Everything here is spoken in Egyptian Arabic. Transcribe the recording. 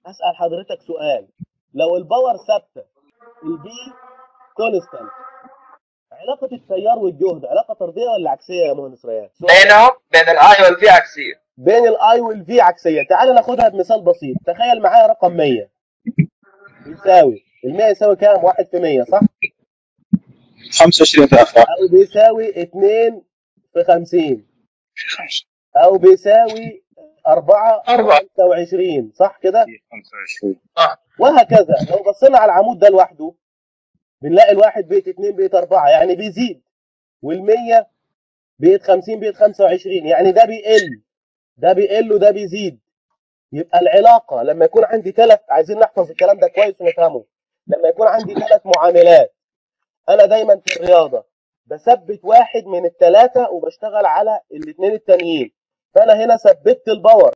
اسال حضرتك سؤال لو الباور ثابته البي كونستانت علاقه التيار والجهد علاقه طرديه ولا عكسيه يا مهندس ريان؟ سؤال. بينهم بين الاي والفي عكسيه بين الاي والفي عكسيه تعال ناخدها بمثال بسيط تخيل معايا رقم 100 يساوي ال 100 يساوي كام 1 في 100 صح 25 في افراد او بيساوي 2 في 50 في 5 او بيساوي 4 أربعة. 25 صح كده 25 وهكذا لو بصينا على العمود ده لوحده بنلاقي الواحد بيت 2 بيت 4 يعني بيزيد وال100 بيت 50 بيت 25 يعني ده بيقل ده بيقل وده بيزيد يبقى العلاقة لما يكون عندي ثلاث عايزين نحفظ الكلام ده كويس ونفهمه لما يكون عندي ثلاث معاملات أنا دايما في الرياضة بثبت واحد من الثلاثة وبشتغل على الاثنين التانيين فأنا هنا ثبت الباور